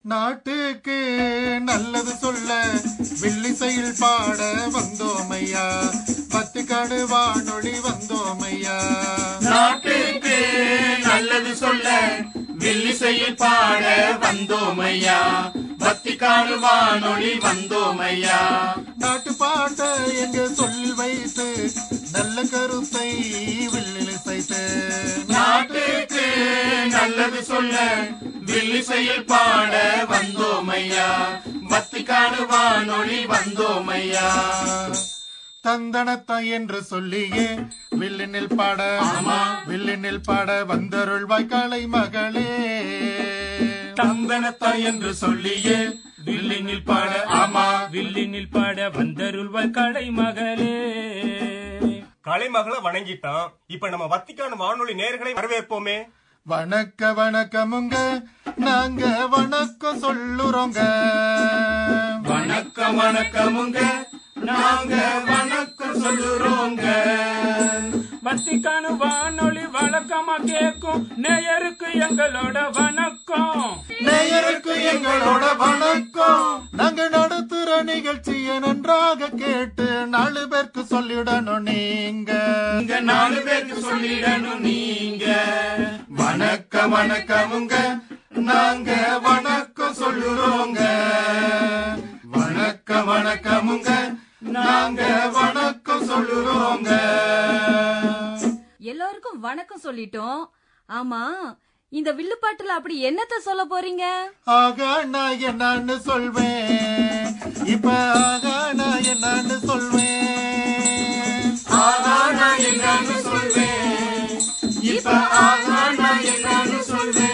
நாட்டுக்கு நல்லது சொல்ல வில்லிசையில் பாட வந்தோமையா பத்துக்காடு வானொலி வந்தோமையா நாட்டுக்கு நல்லது சொல்ல வில்லிசையில் பாட வந்தோமையா பத்திக்காடு வானொலி வந்தோமையா நாட்டு பாட்ட எங்க சொல்லி வைத்து நல்ல கருத்தை வில்லில் செய்து நாட்டுக்கு நல்லது சொல்ல வில்லிசையில் பாட வந்தோமையா பத்திக்காடு வானொலி வந்தோமையா தந்தனத்தா என்று சொல்லியே வில்லினில் பாட வில்லினில் பாட வந்தருள்வாய் காளை மகளே தந்தனத்தா என்று சொல்லியே வில்லினில் பாட ஆமா வில்லினில் பாட வந்தருள்வாய் கடை மகளே கலைமகளை வணங்கிட்டான் இப்ப நம்ம வத்திக்கான வானொலி நேர்களை வரவேற்போமே வணக்க வணக்கமுங்க நாங்க வணக்கம் சொல்லுறோங்க வணக்கம் வணக்கமுங்க நாங்க வணக்கம் சொல்லுறோங்க வத்திக்கான வானொலி வழக்கமா கேட்கும் நேயருக்கு எங்களோட வணக்கம் நேயருக்கு எங்களோட வணக்கம் நாங்க நடத்துற நிகழ்ச்சியை நன்றாக கேட்டு நாலு பேருக்கு சொல்லிடணும் நீங்க இங்க நாலு பேருக்கு சொல்லிடணும் நீங்க வணக்கம் வணக்கமுங்க நாங்க வணக்கம் சொல்லுறோங்க வணக்கம் வணக்கமுங்க நாங்க வணக்கம் சொல்லுறோங்க எல்லாருக்கும் வணக்கம் சொல்லிட்டோம் ஆமா இந்த வில்லுப்பாட்டுல அப்படி என்னத்த சொல்ல போறீங்க ஆகா நான் என்னன்னு சொல்வேன் இப்ப ஆகா நான் என்னன்னு சொல்வேன் ஆகா நான் என்னன்னு சொல்வேன் இப்ப ஆகா நான் என்னன்னு சொல்வேன்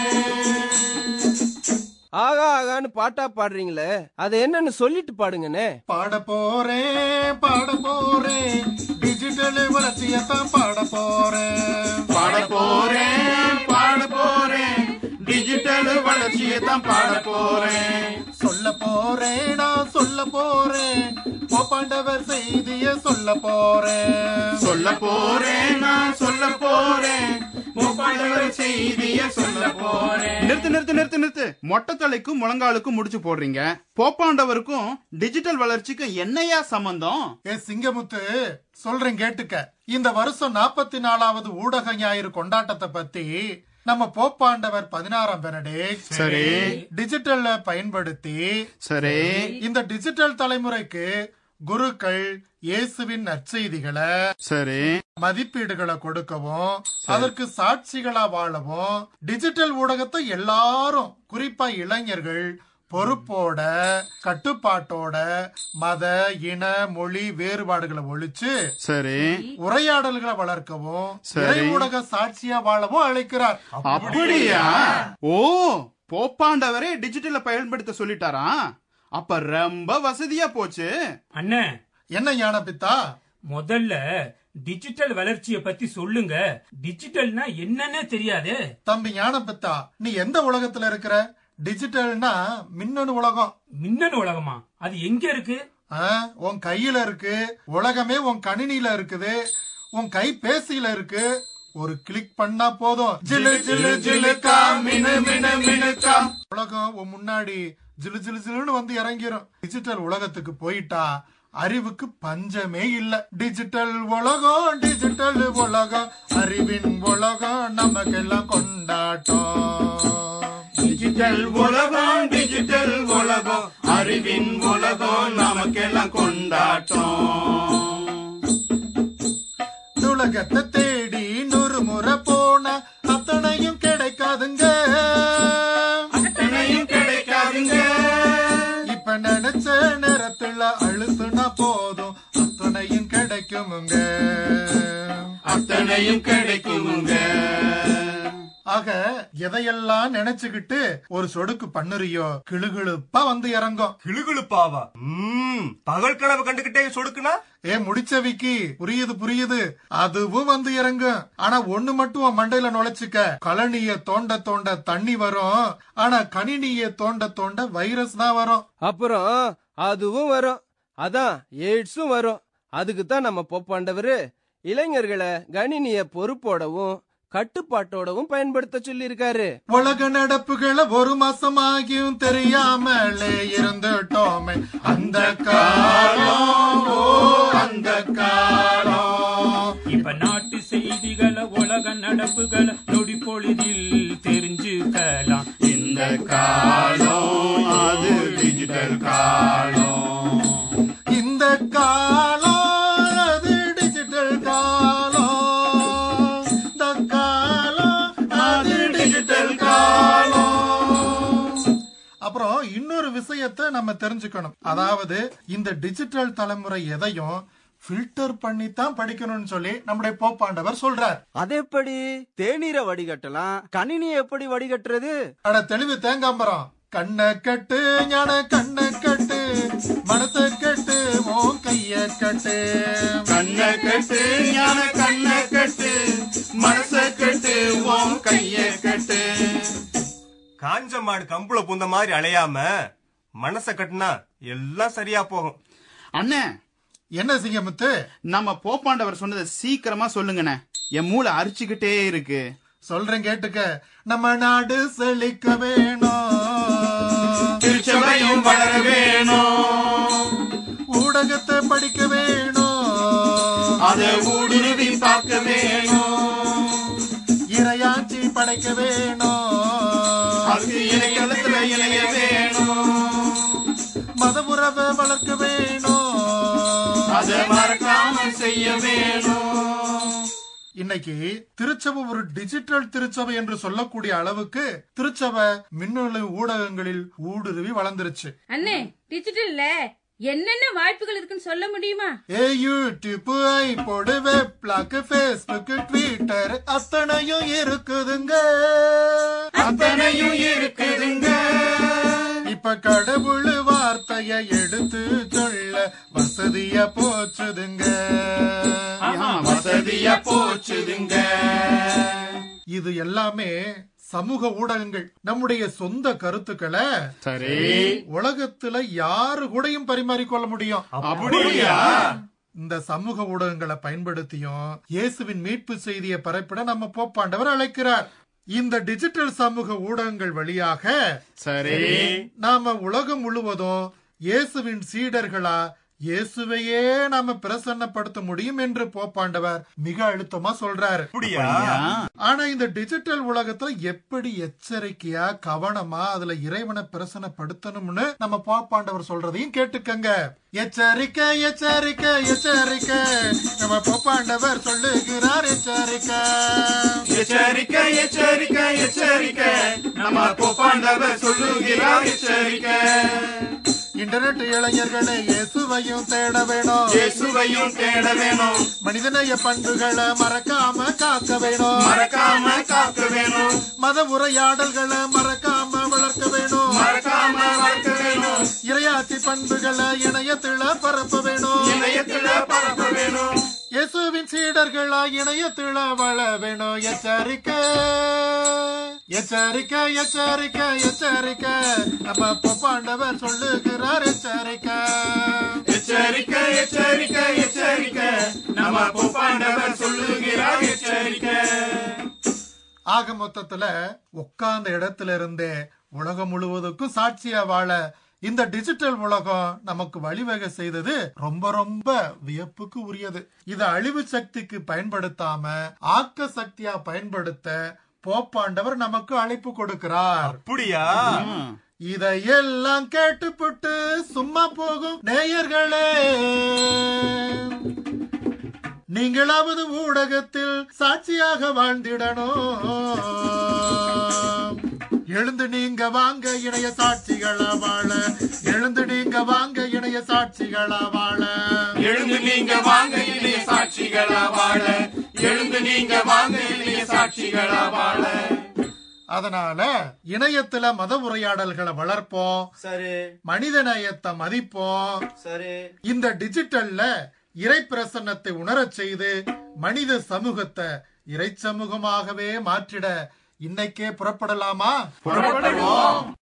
ஆகா ஆகான்னு பாட்டா பாடுறீங்களே அது என்னன்னு சொல்லிட்டு பாடுங்கண்ணே பாட போறேன் பாட போறேன் டிஜிட்டல் வளர்ச்சியத்தான் பாட போறேன் பாட போறேன் பாட போறேன் டிஜிட்டல் வளர்ச்சியை தான் பாட போறேன் சொல்ல போறேன் நான் சொல்ல போறேன் போப்பாண்டவர் செய்திய சொல்ல போறேன் சொல்ல போறேன் நான் சொல்ல போறேன் மூப்பாண்டவர் செய்திய சொல்ல போறேன் நிறுத்து நிறுத்து நிறுத்து நிறுத்து மொட்டை தலைக்கும் முழங்காலுக்கும் முடிச்சு போடுறீங்க போப்பாண்டவருக்கும் டிஜிட்டல் வளர்ச்சிக்கும் என்னையா சம்பந்தம் ஏ சிங்கமுத்து சொல்றேன் கேட்டுக்க இந்த வருஷம் நாற்பத்தி நாலாவது ஊடக ஞாயிறு கொண்டாட்டத்தை பத்தி நம்ம போப்பாண்டவர் பதினாறாம் பெனடிக் சரி டிஜிட்டல்ல பயன்படுத்தி சரி இந்த டிஜிட்டல் தலைமுறைக்கு குருக்கள் இயேசுவின் நற்செய்திகளை சரி மதிப்பீடுகளை கொடுக்கவும் அதற்கு சாட்சிகளா வாழவும் டிஜிட்டல் ஊடகத்தை எல்லாரும் குறிப்பா இளைஞர்கள் பொறுப்போட கட்டுப்பாட்டோட மத இன மொழி வேறுபாடுகளை ஒழிச்சு சரி உரையாடல்களை வளர்க்கவும் சரி. இறை ஊடக சாட்சியா வாழவும் அழைக்கிறார் அப்படியா ஓ போப்பாண்டவரே டிஜிட்டலை பயன்படுத்த சொல்லிட்டாரா அப்ப ரொம்ப வசதியா போச்சு அண்ணே என்ன ஞானபித்தா முதல்ல டிஜிட்டல் வளர்ச்சிய பத்தி சொல்லுங்க டிஜிட்டல்னா என்னன்னே தெரியாது தம்பி ஞானபித்தா நீ எந்த உலகத்துல இருக்கிற டிஜிட்டல்னா மின்னணு உலகம் மின்னணு உலகமா அது எங்க இருக்கு ஆ, உன் கையில இருக்கு உலகமே உன் கணினியில இருக்குது உன் கைபேசியில இருக்கு ஒரு கிளிக் பண்ணா போதும் ஜிலு ஜிலு ஜிலுக்கா மினு மினு மினுக்கா உலகம் உன் முன்னாடி ஜிலு ஜிலு ஜிலுன்னு வந்து இறங்கிரும் டிஜிட்டல் உலகத்துக்கு போயிட்டா அறிவுக்கு பஞ்சமே இல்ல டிஜிட்டல் உலகம் டிஜிட்டல் உலகம் அறிவின் உலகம் நமக்கெல்லாம் கொண்டாட்டம் டிஜிட்டல் உலகம் டிஜிட்டல் உலகம் அறிவின் உலகம் நமக்கெல்லாம் கொண்டாட்டம் உலகத்தை தேடி நூறு முறை போன அத்தனையும் கிடைக்காதுங்க அத்தனையும் கிடைக்காதுங்க இப்ப நினைச்ச நேரத்துல அழுத்துனா போதும் அத்தனையும் கிடைக்குமுங்க அத்தனையும் கிடைக்குமுங்க ஆக எதையெல்லாம் நினைச்சுக்கிட்டு ஒரு சொடுக்கு பண்ணுறியோ கிளுகிழுப்பா வந்து இறங்கும் கிளுகிழுப்பாவா ம் பகல் கனவு கண்டுகிட்டே சொடுக்குனா ஏ முடிச்சவிக்கி புரியுது புரியுது அதுவும் வந்து இறங்கும் ஆனா ஒண்ணு மட்டும் உன் மண்டையில நுழைச்சுக்க கழனிய தோண்ட தோண்ட தண்ணி வரும் ஆனா கணினிய தோண்ட தோண்ட வைரஸ் தான் வரும் அப்புறம் அதுவும் வரும் அதான் எய்ட்ஸும் வரும் அதுக்கு தான் நம்ம போப்பாண்டவரு இளைஞர்களை கணினிய பொறுப்போடவும் கட்டுப்பாட்டோடவும் பயன்படுத்த சொல்லியிருக்காரு உலக நடப்புகளை ஒரு மாசம் ஆகியும் தெரியாமலே இருந்துட்டோமே அந்த காலம் ஓ அந்த காலம் இப்ப நாட்டு செய்திகளை உலக நடப்புகளை நொடி பொழுதில் தெரிஞ்சுக்கலாம் இந்த காலம் அது டிஜிட்டல் காலம் இந்த காலம் அது டிஜிட்டல் காலம் இந்த காலம் அது டிஜிட்டல் காலம் அப்புறம் இன்னொரு விஷயத்தை நம்ம தெரிஞ்சுக்கணும் அதாவது இந்த டிஜிட்டல் தலைமுறை எதையும் ஃபில்டர் பண்ணி தான் படிக்கணும்னு சொல்லி நம்முடைய போப்பாண்டவர் சொல்றார் அது எப்படி தேநீரை வடிகட்டலாம் கணினியை எப்படி வடிகட்டுறது அட தெளிவு தேங்காம்பரம் கண்ண கட்டு ஞான கண்ண கட்டு மனச கட்டு உன் கைய கட்டு கண்ண கட்டு ஞான கண்ண கட்டு மனச கட்டு உன் கைய கட்டு காஞ்ச மாடு கம்புல பூந்த மாதிரி அலையாம மனச கட்டுனா எல்லாம் சரியா போகும் அண்ணே என்ன சிங்கமுத்து நம்ம போப்பாண்டவர் சொன்னதை சீக்கிரமா சொல்லுங்கண்ணே என் மூளை அரிச்சுக்கிட்டே இருக்கு சொல்றேன் கேட்டுக்க நம்ம நாடு செழிக்க வேணும் திருச்சபையும் வளர வேணும் ஊடகத்தை படிக்க வேணும் அதை ஊடுருவி பார்க்க வேணும் இரையாட்சி படைக்க வேணும் அதுக்கு இணையதளத்துல இணைய வேணும் மத உறவை வளர்க்க வேணும் அதை மறக்காம செய்ய வேணும் இன்னைக்கு திருச்சபை ஒரு டிஜிட்டல் திருச்சபை என்று சொல்லக்கூடிய அளவுக்கு திருச்சபை மின்னணு ஊடகங்களில் ஊடுருவி வளர்ந்துருச்சு அண்ணே டிஜிட்டல்ல என்னென்ன வாய்ப்புகள் இருக்குன்னு சொல்ல முடியுமா ஏ YouTube iPod weblog Facebook Twitter அத்தனையும் இருக்குதுங்க அத்தனையும் இருக்குதுங்க இப்ப கடவுள் வார்த்தைய எடுத்து சொல்ல வசதியா போச்சுதுங்க ஆமா, வசதியா போச்சுதுங்க இது எல்லாமே சமூக ஊடகங்கள் நம்முடைய சொந்த கருத்துக்களை சரி உலகத்துல யாரு கூடயும் பரிமாறிக்கொள்ள முடியும் அப்படியா இந்த சமூக ஊடகங்களை பயன்படுத்தியும் இயேசுவின் மீட்பு செய்தியை பரப்பிட நம்ம போப்பாண்டவர் அழைக்கிறார் இந்த டிஜிட்டல் சமூக ஊடகங்கள் வழியாக சரி நாம உலகம் முழுவதும் இயேசுவின் சீடர்களா இயேசுவையே நாம பிரசன்னப்படுத்த முடியும் என்று போப்பாண்டவர் மிக அழுத்தமா சொல்றாரு அப்படியா ஆனா இந்த டிஜிட்டல் உலகத்துல எப்படி எச்சரிக்கையா கவனமா அதுல இறைவனை பிரசனப்படுத்தணும்னு நம்ம போப்பாண்டவர் சொல்றதையும் கேட்டுக்கங்க எச்சரிக்கை எச்சரிக்கை எச்சரிக்கை நம்ம போப்பாண்டவர் சொல்லுகிறார் எச்சரிக்கை எச்சரிக்கை எச்சரிக்கை எச்சரிக்கை நம்ம போப்பாண்டவர் சொல்லுகிறார் எச்சரிக்கை இன்டர்நெட் இளைஞர்களே இயேசுவையும் தேட வேணும் இயேசுவையும் தேட வேணும் மனிதநேய பண்புகளை மறக்காம காக்க வேணும் மறக்காம காக்க வேணும் மத உரையாடல்களை மறக்காம வளர்க்க வேணும் மறக்காம வளர்க்க வேணும் இரையாட்சி பண்புகளை இணையத்துல பரப்ப வேணும் இணையத்துல பரப்ப வேணும் இயேசுவின் சீடர்களா இணையத்துல வள வேணும் எச்சரிக்கை எச்சரிக்கை எச்சரிக்கை எச்சரிக்கை நம்ம பொப்பாண்டவர் சொல்லுகிறார் எச்சரிக்கை எச்சரிக்கை எச்சரிக்கை எச்சரிக்கை நம்ம போப்பாண்டவர் சொல்லுகிறார் எச்சரிக்கை ஆக மொத்தத்துல உட்கார்ந்த இடத்துல இருந்தே உலகம் முழுவதுக்கும் சாட்சியா வாழ இந்த டிஜிட்டல் உலகம் நமக்கு வழிவகை செய்தது ரொம்ப ரொம்ப வியப்புக்கு உரியது இத அழிவு சக்திக்கு பயன்படுத்தாம ஆக்க சக்தியா பயன்படுத்த போப்பாண்டவர் நமக்கு அழைப்பு கொடுக்கிறார் அப்படியா இதையெல்லாம் கேட்டுப்புட்டு சும்மா போகும் நேயர்களே நீங்களாவது ஊடகத்தில் சாட்சியாக வாழ்ந்திடணும் எழுந்து நீங்க வாங்க இணைய சாட்சிகளா வாழ எழுந்து நீங்க வாங்க இணைய சாட்சிகளா வாழ எழுந்து நீங்க வாங்க இளைய சாட்சிகளா வாழ எழுந்து நீங்க வாங்க இளைய சாட்சிகளா வாழ அதனால இணையத்துல மத உரையாடல்களை வளர்ப்போம் சரி மனித நேயத்தை மதிப்போம் சரி இந்த டிஜிட்டல்ல இறை பிரசன்னத்தை உணரச் செய்து மனித சமூகத்தை இறை சமூகமாகவே மாற்றிட இன்னைக்கே புறப்படலாமா புறப்படுவோம்